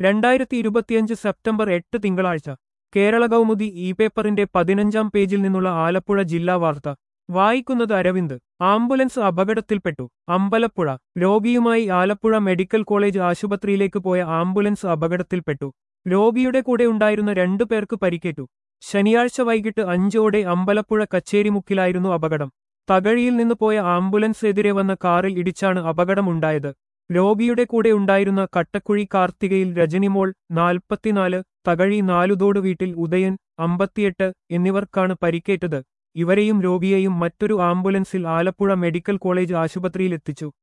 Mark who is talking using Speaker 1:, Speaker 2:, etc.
Speaker 1: രണ്ടായിരത്തി ഇരുപത്തിയഞ്ച് സെപ്റ്റംബർ എട്ട് തിങ്കളാഴ്ച കേരള കൗമുദി ഇ പേപ്പറിന്റെ പതിനഞ്ചാം പേജിൽ നിന്നുള്ള ആലപ്പുഴ ജില്ലാ വാർത്ത വായിക്കുന്നത് അരവിന്ദ് ആംബുലൻസ് അപകടത്തിൽപ്പെട്ടു അമ്പലപ്പുഴ രോഗിയുമായി ആലപ്പുഴ മെഡിക്കൽ കോളേജ് ആശുപത്രിയിലേക്ക് പോയ ആംബുലൻസ് അപകടത്തിൽപ്പെട്ടു രോഗിയുടെ കൂടെ ഉണ്ടായിരുന്ന രണ്ടു പേർക്ക് പരിക്കേറ്റു ശനിയാഴ്ച വൈകിട്ട് അഞ്ചോടെ അമ്പലപ്പുഴ കച്ചേരിമുക്കിലായിരുന്നു അപകടം തകഴിയിൽ നിന്ന് പോയ ആംബുലൻസ് എതിരെ വന്ന കാറിൽ ഇടിച്ചാണ് അപകടമുണ്ടായത് രോഗിയുടെ കൂടെ ഉണ്ടായിരുന്ന കട്ടക്കുഴി കാർത്തികയിൽ രജനിമോൾ നാൽപ്പത്തിനാല് തകഴി നാലുതോട് വീട്ടിൽ ഉദയൻ അമ്പത്തിയെട്ട് എന്നിവർക്കാണ് പരിക്കേറ്റത് ഇവരെയും രോഗിയെയും മറ്റൊരു ആംബുലൻസിൽ ആലപ്പുഴ മെഡിക്കൽ കോളേജ് ആശുപത്രിയിൽ എത്തിച്ചു